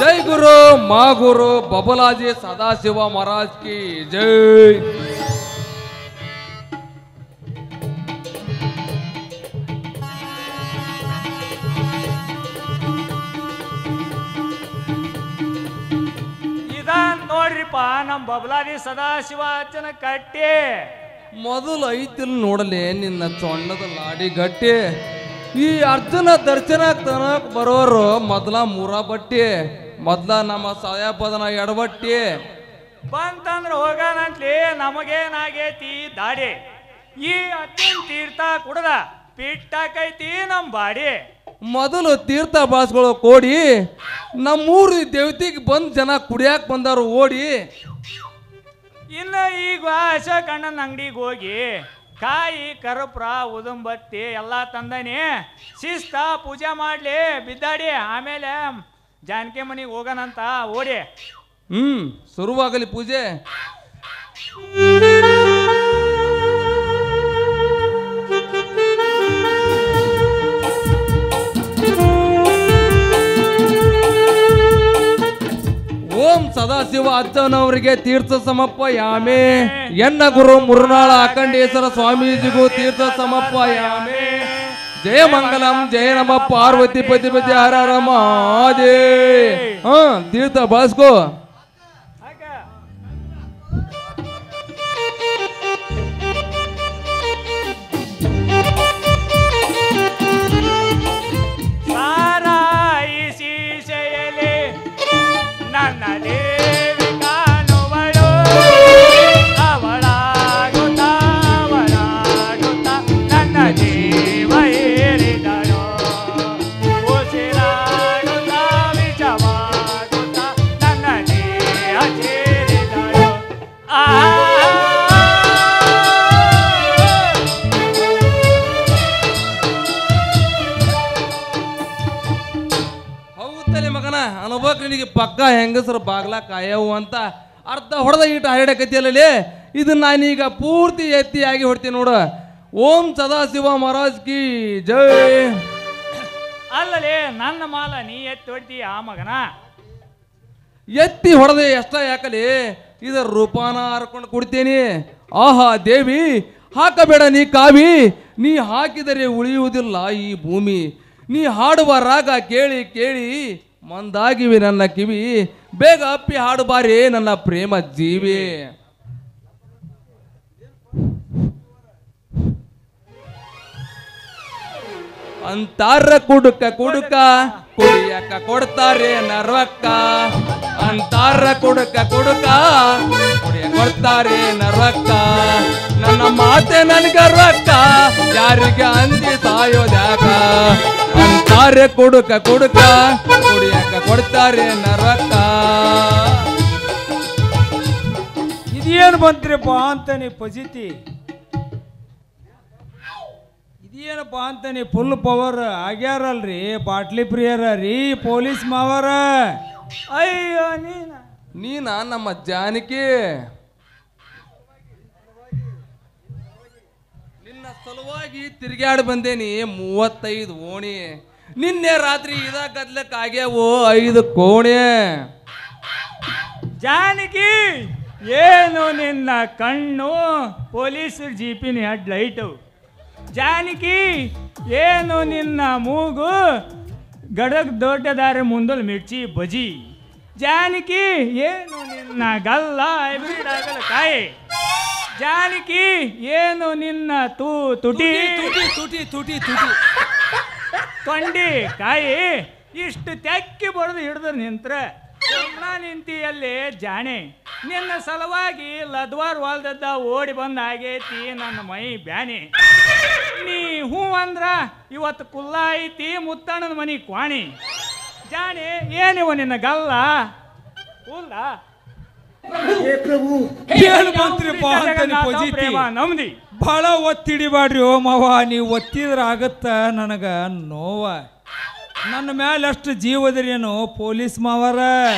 ಜೈ ಗುರು ಮಾ ಗುರು ಬಬಲಾಜಿ ಸದಾಶಿವ ಮಹಾರಾಜ್ ಕಿ ಜೈ ಇದನ್ ನೋಡ್ರಿಪ್ಪ ನಮ್ ಬಬಲಾದಿ ಸದಾಶಿವ ಅಜ್ಜನ ಕಟ್ಟಿ ಮೊದಲು ಐತಿಲ್ ನೋಡಲಿ ನಿನ್ನ ಸೊಣ್ಣದ ಲಾಡಿ ಗಟ್ಟಿ ಈ ಅರ್ಜುನ ದರ್ಶನ ತನಕ ಬರೋರು ಮೊದಲ ಮೂರ ಬಟ್ಟಿ ಮೊದ್ಲ ನಮ್ಮ ಸಾಯಪದನ ಎಡಬಟ್ಟಿ ಬಂತಂದ್ರ ಹೋಗನಂತ್ಲಿ ನಮಗೇನಾಗೈತಿ ದಾಡಿ ಈ ಅತ್ತಿನ ತೀರ್ಥ ಕುಡ್ದ ಪಿಟ್ಟಾಕೈತಿ ನಮ್ ಬಾಡಿ ಮೊದಲು ತೀರ್ಥ ಬಾಸ್ಗಳು ಕೋಡಿ ನಮ್ಮೂರು ದೇವತೆಗೆ ಬಂದ್ ಜನ ಕುಡಿಯಾಕ ಬಂದಾರು ಓಡಿ ಇನ್ನ ಈಗ ಅಶೋಕ್ ಅಣ್ಣನ ಅಂಗಡಿಗೆ ಹೋಗಿ ಕಾಯಿ ಕರಪ್ರ ಉದುಂಬತ್ತಿ ಎಲ್ಲ ತಂದನಿ ಶಿಸ್ತ ಪೂಜೆ ಮಾಡ್ಲಿ ಬಿದ್ದಾಡಿ ಆಮೇಲೆ ಜಾನಕಿ ಮನೆಗೆ ಹೋಗೋಣಂತ ಓಡಿ ಹ್ಮ್ ಶುರುವಾಗಲಿ ಪೂಜೆ ಓಂ ಸದಾಶಿವ ಅಜ್ಜನವರಿಗೆ ತೀರ್ಥ ಸಮಪ್ಪ ಯಾಮೆ ಎನ್ನ ಗುರು ಮುರುನಾಳ ಅಖಂಡೇಶ್ವರ ಸ್ವಾಮೀಜಿಗೂ ತೀರ್ಥ ಸಮಪ್ಪ ಯಾಮೆ ಜಯ ಮಂಗಲಂ ಜಯ ನಮ ಪಾರ್ವತಿ ಪತಿ ಪತಿ ಹರ ಹರ ಮಹಾದೇ ಹಾ ತೀರ್ಥ ಬಾಸ್ಕೋ ಸಾರಾಯಿ ಶೀಶೆಯಲ್ಲಿ ನನ್ನ ದೇವಿ ಕಾಣುವಳು ಅವಳಾಗುತ್ತ ಅವಳಾಗುತ್ತ ನನ್ನ ಜೀವ ಏರಿದಳು ಉಸಿರಾಡುತ್ತ ವಿಷವಾಗುತ್ತ ನನ್ನ ದೇಹ ಸೇರಿದಳು ಆ ಹೌದಲೆ ಮಗನ ಅನುಭವಕ್ ನಿನಗೆ ಪಕ್ಕ ಹೆಂಗಸರು ಬಾಗ್ಲ ಕಾಯವು ಅಂತ ಅರ್ಧ ಹೊಡೆದ ಈಟ ಹರಡಕತ್ತಿಯಲ್ಲಿ ಇದನ್ನ ನಾನೀಗ ಪೂರ್ತಿ ಎತ್ತಿಯಾಗಿ ಹೊಡ್ತೀನಿ ನೋಡು ಓಂ ಸದಾಶಿವ ಮಹಾರಾಜ್ ಕಿ ಜೈ ಅಲ್ಲಲೇ ನನ್ನ ಮಾಲ ನೀ ಎತ್ತಿ ಹೊಡ್ತೀಯ ಆ ಮಗನ ಎತ್ತಿ ಹೊಡೆದೆ ಎಷ್ಟ ಯಾಕಲಿ ಇದರ ರೂಪಾನ ಹರ್ಕೊಂಡು ಕೊಡ್ತೀನಿ ಆಹಾ ದೇವಿ ಹಾಕಬೇಡ ನೀ ಕಾವಿ ನೀ ಹಾಕಿದರೆ ಉಳಿಯುವುದಿಲ್ಲ ಈ ಭೂಮಿ ನೀ ಹಾಡುವ ರಾಗ ಕೇಳಿ ಕೇಳಿ ಮಂದಾಗಿವಿ ನನ್ನ ಕಿವಿ ಬೇಗ ಅಪ್ಪಿ ಹಾಡು ಬಾರಿ ನನ್ನ ಪ್ರೇಮ ಜೀವಿ ಅಂತಾರ ಕುಡುಕ ಕುಡುಕ ಕುಡಿಯಕ ಕೊಡ್ತಾರೆ ನರ್ವಕ್ಕ ಅಂತಾರ ಕುಡುಕ ಕುಡುಕ ಕುಡಿಯ ಕೊಡ್ತಾರೆ ನರ್ವಕ್ಕ ನನ್ನ ಮಾತೆ ನನ್ಗರ್ವಕ್ಕ ಯಾರಿಗೆ ಅಂದಿ ಸಾಯೋದ್ಯಾಕ ಅಂತಾರೆ ಕುಡುಕ ಕುಡುಕ ಕುಡಿಯಕ ಕೊಡ್ತಾರೆ ನರ್ವಕ್ಕ ಇದೇನು ಬಂತ್ರಿಪ್ಪ ಅಂತ ನೀ ಪಜಿತಿ ಇದೇನಪ್ಪ ಅಂತ ನೀ ಫುಲ್ ಪವರ್ ಆಗ್ಯಾರಲ್ರಿ ಬಾಟ್ಲಿ ಪ್ರಿಯರ ರೀ ಪೊಲೀಸ್ ಮಾವರ ಅಯ್ಯೋ ನೀನ ನೀನ ನಮ್ಮ ಜಾನಕಿ ನಿನ್ನ ಸಲುವಾಗಿ ತಿರುಗಾಡಿ ಬಂದೇನಿ ಮೂವತ್ತೈದು ಓಣಿ ನಿನ್ನೆ ರಾತ್ರಿ ಇದ ಗದ್ಲಕ್ ಆಗ್ಯಾವು ಐದು ಕೋಣೆ ಜಾನಕಿ ಏನು ನಿನ್ನ ಕಣ್ಣು ಪೊಲೀಸ್ ಜೀಪಿನ ಹೆಡ್ ಲೈಟು ಜಾನಕಿ ಏನು ನಿನ್ನ ಮೂಗು ಗಡಗ್ ದೊಡ್ಡದಾರೆ ಮುಂದಲ್ ಮಿರ್ಚಿ ಬಜಿ ಜಾನಕಿ ಏನು ನಿನ್ನ ಗಲ್ಲ ಹೈಬ್ರಿಡ್ ಆಗಲ ಕಾಯಿ ಜಾನಕಿ ಏನು ನಿನ್ನ ತೂ ತುಟಿ ತುಟಿ ತುಟಿ ತುಟಿ ತುಟಿ ತೊಂಡಿ ಕಾಯಿ ಇಷ್ಟು ತೆಕ್ಕಿ ಬಡ್ದು ಹಿಡಿದು ನಿಂತ್ರ ಸುಮ್ನ ನಿಂತಿಯಲ್ಲಿ ಜಾಣೆ ನಿನ್ನ ಸಲುವಾಗಿ ಲದ್ವಾರ್ ಹೊಲ್ದದ್ದ ಓಡಿ ಬಂದ ಆಗೈತಿ ನನ್ನ ಮೈ ಬ್ಯಾನಿ ನೀ ಹೂ ಅಂದ್ರ ಇವತ್ತು ಕುಲ್ಲ ಐತಿ ಮುತ್ತಣ್ಣನ ಮನಿ ಕ್ವಾಣಿ ಜಾಣೆ ಏನಿವ ನಿನ್ನ ಗಲ್ಲ ಕುಲ್ಲ ಏನು ಬಂತ್ರಿಪ್ಪ ಅಂತ ನೀ ಪಜಿತಿ ಪ್ರೇಮ ನಮ್ದಿ ಬಹಳ ಒತ್ತಿಡಿಬ್ಯಾಡ್ರಿ ಓ ಮಾವ ನೀವು ಒತ್ತಿದ್ರ ಆಗತ್ತ ನನಗ ನೋವ ನನ್ನ ಮ್ಯಾಲ ಅಷ್ಟು ಜೀವದ್ರೇನು ಪೊಲೀಸ್ ಮಾವರ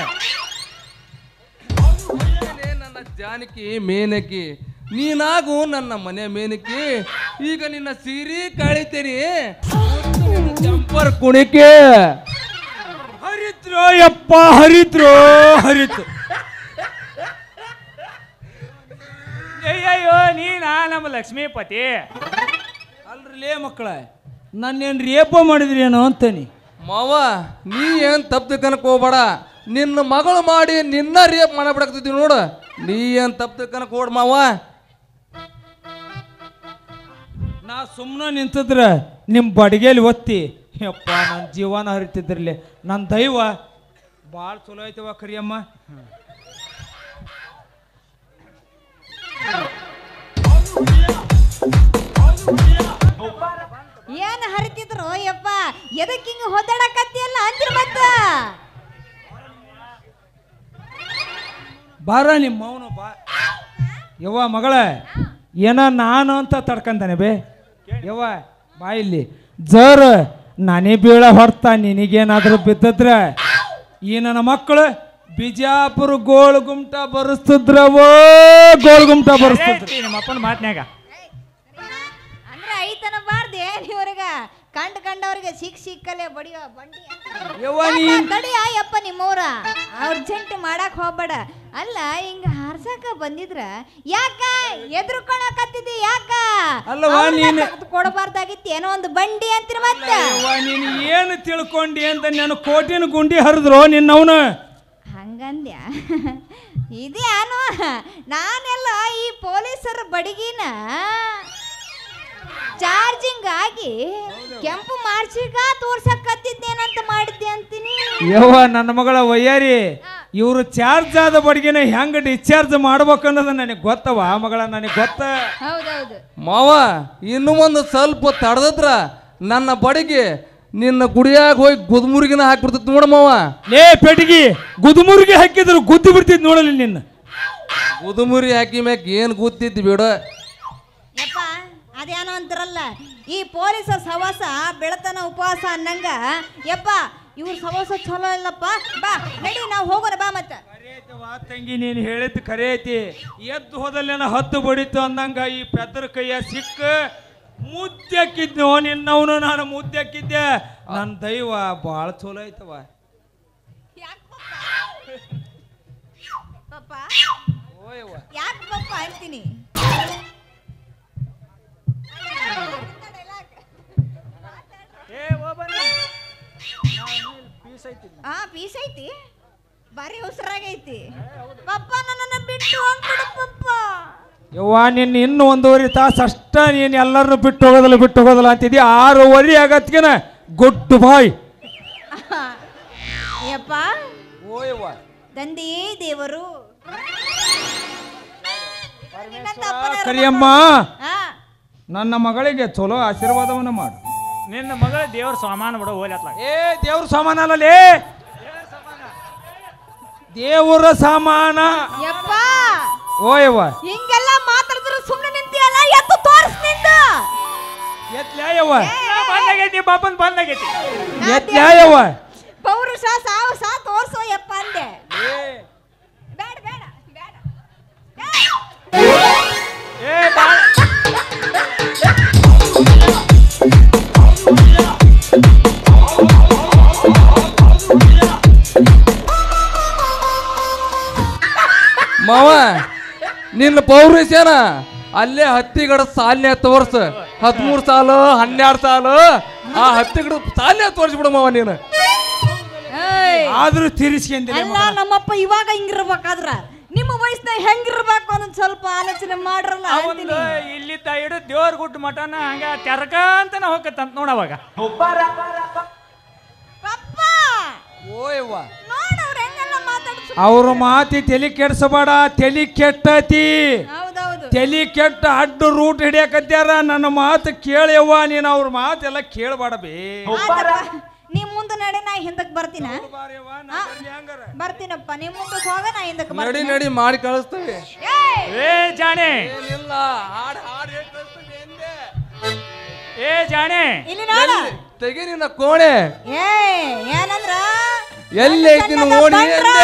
ಏನೇ ನನ್ನ ಜಾನಕಿ ಮೇನಕಿ ನೀನಾಗು ನನ್ನ ಮನೆ ಮೇನಕಿ ಈಗ ನಿನ್ನ ಸೀರಿ ಕಳಿತೇನಿ ಜಂಪರ್ ಕುಣಿಕೆ ಹರಿದ್ರ ಹರಿತ್ರೋ ಯಪ್ಪ ಹರಿತ್ರೋ ಹರಿತು ಅಯ್ಯಯ್ಯೋ ನೀನಾ ನಮ್ಮ ಲಕ್ಷ್ಮೀಪತಿ ಅಲ್ರಲೇ ಮಕ್ಕಳ ನನ್ನೇನು ರೇಪ ಮಾಡಿದ್ರಿ ಏನೋ ಅಂತಾನೆ ಮಾವ ನೀ ಏನ್ ತಪ್ಪು ತಿಳ್ಕನಕ್ ಹೋಗ್ಬೇಡ ನಿನ್ನ ಮಗಳು ಮಾಡಿ ನಿನ್ನ ರೇಪ್ ಮಾಡಬಿಡಕ್ತಿದ್ವಿ ನೋಡು ನೀ ಏನ್ ತಪ್ಪು ತಿಳ್ಕನಕ್ ಹೋಡ್ ಮಾವ ನಾ ಸುಮ್ಮನೆ ನಿಂತಿದ್ರ ನಿಮ್ಮ ಬಡಿಗೆಲಿ ಒತ್ತಿ ಯಪ್ಪ ನನ್ನ ಜೀವನ ಹರಿತಿದ್ರಲಿ ನನ್ನ ದೈವ ಭಾಳ ಚಲೋ ಐತವ ಕರಿಯಮ್ಮ ಏನ್ ಹರಿತಿದ್ರು ಯಪ್ಪ ಎದಕ್ ಹಿಂಗ ಹೊದ್ದಾಡಕತ್ತಿಯಲ್ಲ ಅಂದ್ರ ಮತ್ತ ಬಾರ ನಿಮ್ಮ ಮೌನ ಬಾ ಯವ್ವ ಮಗಳ ಏನ ನಾನು ಅಂತ ತಡ್ಕಂತಾನೆ ಬೇ ಯವ್ವ ಬಾ ಇಲ್ಲಿ ಜರ ನಾನೇ ಬೀಳ ಹೊರ್ತ ನಿನಗೇನಾದ್ರೂ ಬಿದ್ದದ್ರ ಈ ನನ್ನ ಮಕ್ಕಳು ಬಿಜಾಪುರ ಗೋಳು ಗುಮ್ಟ ಬರೆಸ್ತಿದ್ರವೋ ಗೋಳು ಗುಮ್ಟ ಬರೆಸ್ತಿದ್ರ ನಿಮ್ಮ ಅಪ್ಪನ ಮಾತ್ನ್ಯಾಗ ಅಂದ್ರ ಐತನ ಬಾರ್ದೆ ನೀವ್ರಿಗ ಕಂಡ್ ಕಂಡವ್ರಿಗೆ ಸಿಕ್ ಸಿಕ್ಕಲೆ ಬಡಿಯೋ ಬಂಡಿ ಯವ್ವ ನೀನ್ ತಡಿಯ ಯಪ್ಪ ನಿಮ್ಮವ್ರ ಅರ್ಜೆಂಟ್ ಮಾಡಕ್ ಹೋಗ್ಬೇಡ ಅಲ್ಲ ಹಿಂಗ ಹಾರ್ಸಕ ಬಂದಿದ್ರ ಯಾಕ ಎದ್ರುಕೊಳಕತ್ತಿದ್ದಿ ಯಾಕ ಅಲ್ಲವ್ವ ನೀನ್- ಕೊಡಬಾರ್ದಾಗಿತ್ತು ಏನೋ ಒಂದು ಬಂಡಿ ಅಂತೀರ ಮತ್ತ ಯವ್ವ ನೀನು ಏನು ತಿಳ್ಕೊಂಡಿ ಅಂತ ನಾನು ಕೋಟಿನ ಗುಂಡಿ ಹರಿದ್ರು ನಿನ್ನವನು ಹಂಗಂದ್ಯ ಇದ್ಯಾನು ನಾನೆಲ್ಲ ಈ ಪೊಲೀಸರ ಬಡಿಗಿನ ಚಾರ್ಜಿಂಗ್ ಆಗಿ ಕೆಂಪು ಮಾರ್ಸಿಗ ತೋರ್ಸಕತ್ತಿದ್ದೇನಂತ ಮಾಡಿದ್ದೆ ಅಂತೀನಿ ಯವ್ವ ನನ್ನ ಮಗಳ ವಯ್ಯಾರಿ ಇವರು ಚಾರ್ಜ್ ಆದ ಬಡ್ಗಿನ ಹೆಂಗ ಡಿಸ್ಚಾರ್ಜ್ ಮಾಡ್ಬೇಕು ಅನ್ನೋದು ನನಗೆ ಗೊತ್ತವ ಮಗಳ ನನಗೆ ಗೊತ್ತ ಹೌದೌದು ಮಾವ ಇನ್ನೂ ಒಂದು ಸ್ವಲ್ಪ ತಡೆದದ್ರ ನನ್ನ ಬಡಿಗೆ ನಿನ್ನ ಗುಡಿಯಾಗ ಹೋಗಿ ಗುದ್ಮುರ್ಗಿನ ಹಾಕ್ಬಿಡ್ತೈತಿ ನೋಡ ಮಾವ ಲೇ ಪೆಟ್ಟಿಗಿ ಗುದುಮುರ್ಗಿ ಹಾಕಿದ್ರು ಗುದ್ದಿ ಬಿಡ್ತಿದ್ ನೋಡಲಿ ನಿನ್ನ ಗುದುಮುರಿ ಹಾಕಿ ಮ್ಯಾಕ್ ಏನು ಗೊತ್ತಿದ್ದು ಬಿಡ ಯಪ್ಪ ಅದೇನೋ ಅಂತಾರಲ್ಲ ಈ ಪೊಲೀಸರ ಸವಾಸ ಬೆಳತನ ಉಪವಾಸ ಅನ್ನಂಗ ಯಪ್ಪ ಇವ್ರ ಸವಾಸ ಚಲೋ ಇಲ್ಲಪ್ಪ ಬಾ ನಡಿ ನಾವು ಹೋಗೋಣ ಬಾ ಮತ್ತ ತಂಗಿ ನೀನು ಹೇಳಿದ್ದು ಖರೆ ಐತಿ ಎದ್ದು ಹೋದಲ್ಲೇನ ಹತ್ತು ಬಡಿತು ಅಂದಂಗ ಈ ಪೆದ್ದರ ಕೈಯ ಸಿಕ್ಕ ಮುದ್ದಕ್ಕಿದ್ನೋ ನಿನ್ನವನು ನಾನು ಮುದ್ದಕ್ಕಿದ್ದೆ ನನ್ನ ದೈವ ಭಾಳ ಚಲೋ ಐತವ ಪಪ್ಪ ಯಾಕೆ ಪಪ್ಪ ಅಂತೀನಿ ಏ ಓ ಬನ್ನಿ ಪೀಸ್ ಐತಿ ಆ ಪೀಸ್ ಐತಿ ಬಾರಿ ಉಸಿರಾಗೈತಿ ಪಪ್ಪ ನನ್ನನ್ನ ಬಿಟ್ಟು ಹೋಗ್ಬಿಡು ಪಪ್ಪ ಯವ್ವ ನಿನ್ನ ಇನ್ನು ಒಂದೂವರೆ ತಾಸು ಅಷ್ಟ ನೀನು ಎಲ್ಲರನ್ನು ಬಿಟ್ಟು ಹೋಗೋದಿಲ್ಲ ಬಿಟ್ಟು ಹೋಗೋದಿಲ್ಲ ಅಂತಿದ್ದಿ ಆರೂವರೆ ಆಗತ್ಗೆನ ಗುಡ್ ಬಾಯ್ ಯಪ್ಪ ಓಯವ್ವ ತಂದೆ ದೇವರು ನಿನ್ನಂತ ಅಪ್ಪನ ಕರಿಯಮ್ಮ ಆ, ನನ್ನ ಮಗಳಿಗೆ ಚಲೋ ಆಶೀರ್ವಾದವನ್ನ ಮಾಡು ನಿನ್ನ ಮಗಳ ದೇವ್ರ ಸಾಮಾನು ಬಿಡ ಹೋಗ್ಲತ್ಲ ಏ ದೇವ್ರ ಸಾಮಾನ ಅಲ್ಲಲೇ ದೇವರ ಸಾಮಾನ ಯಪ್ಪ ಓಯವ್ವ ಹಿಂಗೆಲ್ಲ ಮಾತಾಡಿದ್ರು ಸುಮ್ಮನೆ ನಿಂತಿಯಲ್ಲ ಎತ್ತು ತೋರ್ಸ್ ನಿಂದ ಎತ್ಲ್ಯಾಯವ್ವ ಬಂದಾಗೈತಿ ಪಾಪನ್ ಬಂದಾಗೈತಿ ಎತ್ಲ್ಯಾಯವ್ವ ಪೌರುಷ ಸಾಹಸ ತೋರ್ಸೋ ಯಪ್ಪ ಅಂದೆ ಬೇಡ ಬೇಡ ಬೇಡ ಏ ಬಾಳ ಮಾವ ನಿನ್ನ ಪೌರುಷೇನ ಅಲ್ಲೇ ಹತ್ತಿಗಡ ಸಾಲಿನ ತೋರ್ಸ ಹದಿಮೂರು ಸಾಲು ಹನ್ನೆರಡು ಸಾಲು ಆ ಹತ್ತಿಗಡ ಸಾಲಿನ ತೋರಿಸ್ಬಿಡು ಮಾವ ನೀನು ಏಯ್, ಆದ್ರೂ ತೀರಿಸ್ಕೊಂದಿಲ್ಲ ಅಲ್ಲ ನಮ್ಮಪ್ಪ ಇವಾಗ ಹಿಂಗಿರ್ಬೇಕಾದ್ರ ನಿಮ್ಮ ವಯಸ್ಸಿನಾಗ ಹೆಂಗಿರ್ಬೇಕು ಅನ್ನೋದು ಸ್ವಲ್ಪ ಆಲೋಚನೆ ಮಾಡ್ರಲ್ಲ ಅವಂದು ಅಂತೀನಿ ಇಲ್ಲಿದ್ದ ಹಿಡಿದು ದೇವ್ರ ಗುಡ್ಡ ಮಠನ ಹಂಗ ತೆರಕ ಅಂತಾನೆ ಹೋಗತ್ತಂತ ನೋಡ ಅವಾಗ ಪಪ್ಪ ಓಯವ್ವ ನೋಡ್ ಅವ್ರ ಹೆಂಗೆಲ್ಲ ಮಾತಾಡ್ಸ ಅವ್ರ ಮಾತಿ ತಲೆ ಕೆಡ್ಸಬೇಡ ತಲೆ ಕೆಟ್ಟತಿ ಹೌದೌದು ತಲೆ ಕೆಟ್ಟ ಅಡ್ಡ ರೂಟ್ ಹಿಡಿಯಕತ್ಯಾರ ನನ್ನ ಮಾತು ಕೇಳ್ಯವ್ವ ನೀನು ಅವ್ರ ಮಾತೆಲ್ಲ ಕೇಳಬೇಡ ಬೇ ಆತಪ್ಪ, ನೀ ಮುಂದೆ ನಡೆ ನಾ ಹಿಂದಕ್ ಬರ್ತೀನ ಬರ್ತೀನಪ್ಪ ನೀ ಮುಂದಕ್ಕೆ ಹೋಗ ನಾ ಹಿಂದಕ್ಕೆ ನಡಿ ಬರ್ತೀನಿ ನಡಿ ಮಾಡಿ ಕಳಿಸ್ತೀವಿ ಏಯ್, ಏ ಜಾಣೆ ಏನಿಲ್ಲ ಹಾಡ್ ಹಾಡ್ ಹೇಳಿ ಕಳಿಸ್ತೀವಿ ಎಂದೆ. ಏ ಜಾಣೆ ಇಲ್ಲಿ ನೋಡ ಎಲ್ಲಿ? ತೆಗಿ ನಿನ್ನ ಕೋಣೆ ಏ ಏನಂದ್ರ ಎಲ್ಲಿ ಐತಿ ನೀನು ಓಣಿ ಎಂದೆ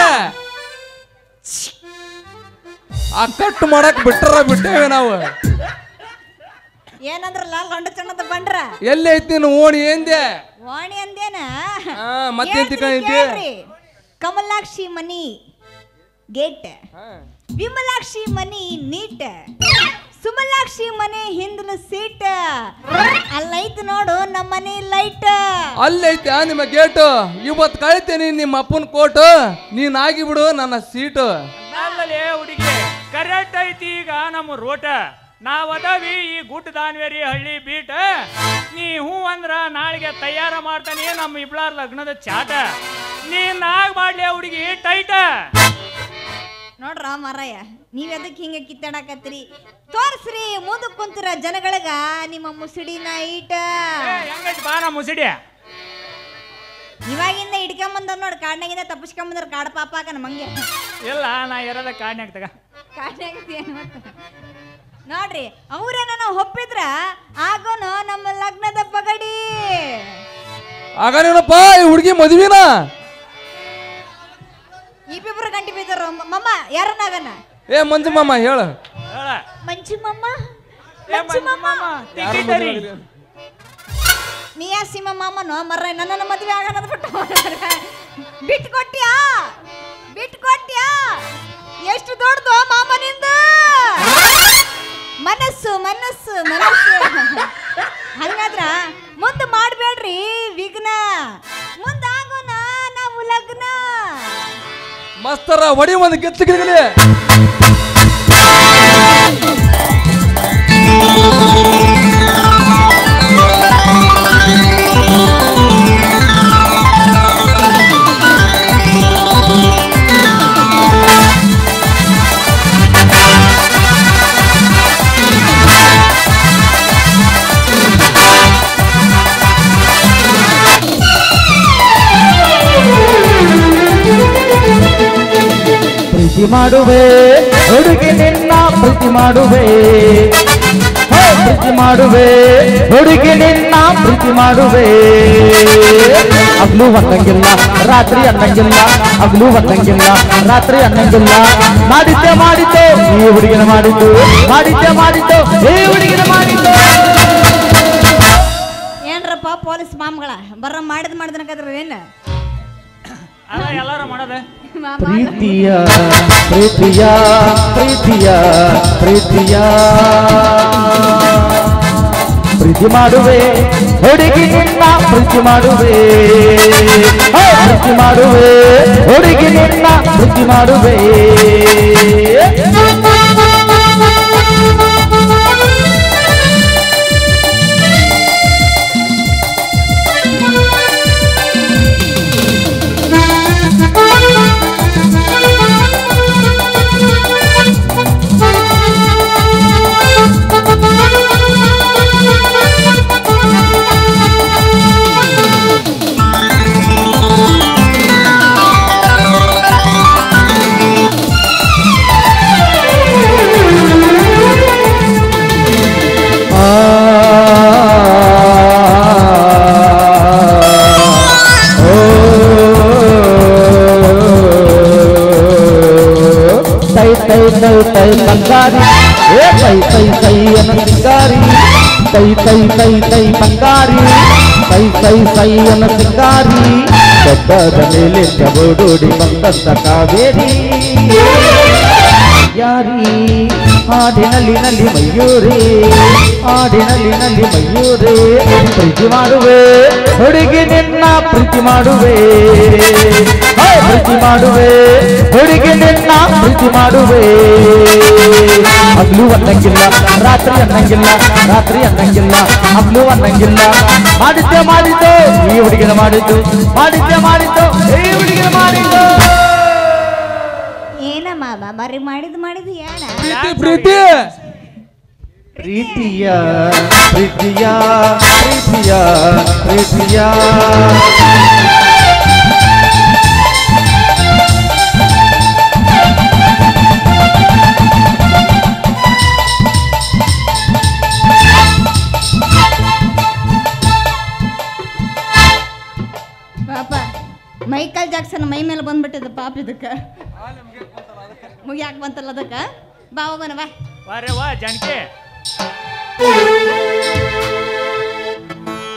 ಆ ಕಟ್ ಮಾಡಕ್ ಬಿಟ್ರ ಬಿಟ್ಟೇವೆ ನಾವು ಏನಂದ್ರಲ್ಲ ಲಂಡ ಚಣ್ಣದ ಬಂಡ್ರ ಎಲ್ಲಿ ಐತಿ ನೀನು ಓಣಿ ಎಂದೆ ವಾಣಿ ಅಂದೇನ ಆ, ಮತ್ತೇನ್ ಹೇಳ್ತೀನಿ ತಿಳ್ಕೊಂಡ್ ಐತಿ? ಕೇಳ್ರಿ. ಕಮಲಾಕ್ಷಿ ಮನಿ ಗೇಟ್ ವಿಮಲಾಕ್ಷಿ ಮನಿ ನೀಟ್ ಸುಮಲಾಕ್ಷಿ ಮನೆ ಹಿಂದಿನ ಸೀಟ್ ಅಲ್ಲೈತ್ ನೋಡು ನಮ್ಮ ಮನೆ ಲೈಟ್ ಅಲ್ಲೈತೆ ನಿಮ್ಮ ಗೇಟ್ ಇವತ್ತು ಕಳಿತೇನಿ ನಿಮ್ಮ ಅಪ್ಪನ ಕೋಟ್ ನೀನ್ ಆಗಿಬಿಡು ನನ್ನ ಸೀಟ್ ಅಲ್ಲಲೇ ಹುಡುಗಿ ಕರೆಕ್ಟ್ ಐತಿ ಈಗ ನಮ್ಮ ರೋಟ ನಾವ್ ಅದಾವಿ ಈ ಗುಡ್ಡ ದಾನ್ವೇರಿ ಹಳ್ಳಿ ಬೀಟ ನೀ ಹೂ ಅಂದ್ರ ನಾಳೆಗೆ ತಯಾರ ಮಾಡ್ತಾನೆ ನಮ್ಮ ಇಬ್ಳಾರ್ ಲಗ್ನದ ಚಾಟ ನೀ ನಾಗ್ ಮಾಡ್ಲಿ ಹುಡುಗಿ ಟೈಟ ನೋಡ್ರ ಮಾರಾಯ ನೀವ್ ಎದಕ್ ಹಿಂಗ ಕಿತ್ತಾಡಕತ್ರಿ ತೋರ್ಸ್ರಿ ಮುಂದಕ್ ಕುಂತಿರ ಜನಗಳಿಗ ನಿಮ್ಮ ಮುಸುಡಿ ನೈಟ್ ಹೆಂಗೈತಿ ಬಾ ನಮ್ಮ ಮುಸಿಡಿ ಇವಾಗಿಂದ ಹಿಡ್ಕೊಂಬಂದವ್ ನೋಡ್ ಕಾಡ್ನಾಗಿಂದ ತಪ್ಪಿಸ್ಕೊಂಬಂದ್ರ ಕಾಡ್ ಪಾಪಾಕ ನಮ್ಮಂಗೆ ಇಲ್ಲ ನಾ ಇರೋದ ಕಾಡ್ನ್ಯಾಗ ತಗ ಕಾಡ್ನಾಗತಿ ಏನ್ ಮತ್ತ? ನೋಡ್ರಿ ಅವ್ರೇನ ಒಪ್ಪಿದ್ರ ಆಗೋನು ನಮ್ಮ ಲಗ್ನದ ಪಗಡಿ ಆಗ ನೀನಪ್ಪ ಈ ಹುಡುಗಿ ಮದ್ವಿನ ಇಬ್ಬಿಬ್ರು ಗಂಟಿ ಬಿದ್ದರು ಮಮ್ಮ ಯಾರನ್ನಾಗನ ಏ ಮಂಜು ಮಾಮ ಹೇಳ ಹೇಳ ಮಂಚು ಮಮ್ಮ ಏ ಮಂಚು ಮಂಜು ಮಮ್ಮ ಮಾಮ, ತಿಕ್ಕಿ ತರಿ. ನೀ ಯಾ ಸಿಂಹ ಮಾಮನು ಮರ್ರ ನನ್ನ ಮದುವೆ ಆಗನದ ಬಿಟ್ಟು ಬಿಟ್ಟು ಕೊಟ್ಟ್ಯಾ ಬಿಟ್ಟು ಕೊಟ್ಟ್ಯಾ ಎಷ್ಟು ದೊಡ್ಡದು ಮಾಮನಿಂದ ಮನಸ್ಸು ಮನಸ್ಸು ಮನಸ್ಸು ಹಂಗಾದ್ರ ಮುಂದೆ ಮಾಡಬೇಡ್ರಿ ವಿಘ್ನ ಮುಂದಾಗೋಣ ನಾವು ಲಗ್ನ ಮಸ್ತರ ಹೊಡಿ ಒಂದು ಗೆತ್ತಗಿರ್ಗಲಿ ಪ್ರೀತಿ ಮಾಡುವೆ ಹುಡುಗಿ ನಿನ್ನ ಪ್ರೀತಿ ಮಾಡುವೆ ಹೋ, ಪ್ರೀತಿ ಮಾಡುವೆ ಹುಡುಗಿ ನಿನ್ನ ಪ್ರೀತಿ ಮಾಡುವೆ ಹಗ್ಲು ಅನ್ನಂಗಿಲ್ಲ ರಾತ್ರಿ ಅನ್ನಂಗಿಲ್ಲ ಹಗ್ಲು ಅನ್ನಂಗಿಲ್ಲ ರಾತ್ರಿ ಅನ್ನಂಗಿಲ್ಲ ಮಾಡಿದ್ದೆ ಮಾಡಿದ್ದು ಈ ಹುಡುಗಿನ ಮಾಡಿದ್ದು ಮಾಡಿದ್ದೆ ಮಾಡಿದ್ದು ಈ ಹುಡುಗಿನ ಮಾಡಿದ್ದು ಏನ್ರಪ್ಪ ಪೊಲೀಸ್ ಮಾಮ್ಗಳ ಬರ್ರ ಮಾಡಿದ್ ಮಾಡಿದ್ನಕದ್ರ ಏನು ಅದ ಎಲ್ಲಾರು ಮಾಡೋದ ಪ್ರೀತಿಯ ಪ್ರೀತಿಯ ಪ್ರೀತಿಯ ಪ್ರೀತಿಯ ಪ್ರೀತಿ ಮಾಡುವೆ ಹುಡುಗಿ ನಿನ್ನ ಪ್ರೀತಿ ಮಾಡುವೆ ಹೋ, ಪ್ರೀತಿ ಮಾಡುವೆ ಹುಡುಗಿ ನಿನ್ನ ಪ್ರೀತಿ ಮಾಡುವೆ ತೈ ತೈ ತೈ ತೈ ಬಂಗಾರಿ ಏ ತೈ ತೈ ತೈ ಅನ್ನ ಸಿಂಗಾರಿ ತೈ ತೈ ತೈ ತೈ ಬಂಗಾರಿ ತೈ ತೈ ತೈ ಅನ್ನ ಸಿಂಗಾರಿ ಬೆಟ್ಟದ ಮೇಲೆ ಚಬೋಡೋಡಿ ಬಂದಂತ ಕಾವೇರಿ ಯಾರಿ ಹಾಡಿನಲ್ಲಿ ನಲ್ಲಿ ಮಯೂರಿ ಹಾಡಿನಲ್ಲಿ ನಲ್ಲಿ ಮಯೂರಿ ಪ್ರೀತಿ ಮಾಡುವೆ ಹುಡುಗಿ ನಿನ್ನ ಪ್ರೀತಿ ಮಾಡುವೆ ಹೇ, ಪ್ರೀತಿ ಮಾಡುವೆ ಹುಡುಗಿ ನಿನ್ನ ಪ್ರೀತಿ ಮಾಡುವೆ ಹಗ್ಲು ಅನ್ನಂಗಿಲ್ಲ ರಾತ್ರಿ ಅನ್ನಂಗಿಲ್ಲ ರಾತ್ರಿ ಅನ್ನಂಗಿಲ್ಲ ಹಗ್ಲು ಅನ್ನಂಗಿಲ್ಲ ಮಾಡಿದ್ದೆ ಮಾಡಿದ್ದು ಈ ಹುಡುಗಿನ ಮಾಡಿದ್ದು ಮಾಡಿದ್ದೆ ಮಾಡಿದ್ದು ಈ ಹುಡುಗಿನ ಮಾಡಿದ್ದು ಏನ ಮಾಮ ಮರಿ ಮಾಡಿದ್ ಮಾಡಿದ್ ಏನ ಪ್ರೀತಿ ಪ್ರೀತಿ ಪ್ರೀತಿಯ ಪ್ರೀತಿಯ ಪ್ರೀತಿಯ ಪ್ರೀತಿಯ ಪಾಪ ಮೈಕಲ್ ಜಾಕ್ಸನ್ ಮೈ ಮೇಲೆ ಬಂದ್ಬಿಟ್ಟಿದ ಪಾಪ ಇದಕ್ಕ ಮುಗ್ಯಾಕ್ ಬಂತಲ್ಲ ಅದಕ್ಕ ಬಾ ಹೋಗೋಣ ಬಾ ವಾರೆ ವಾ ಜಾನಕಿ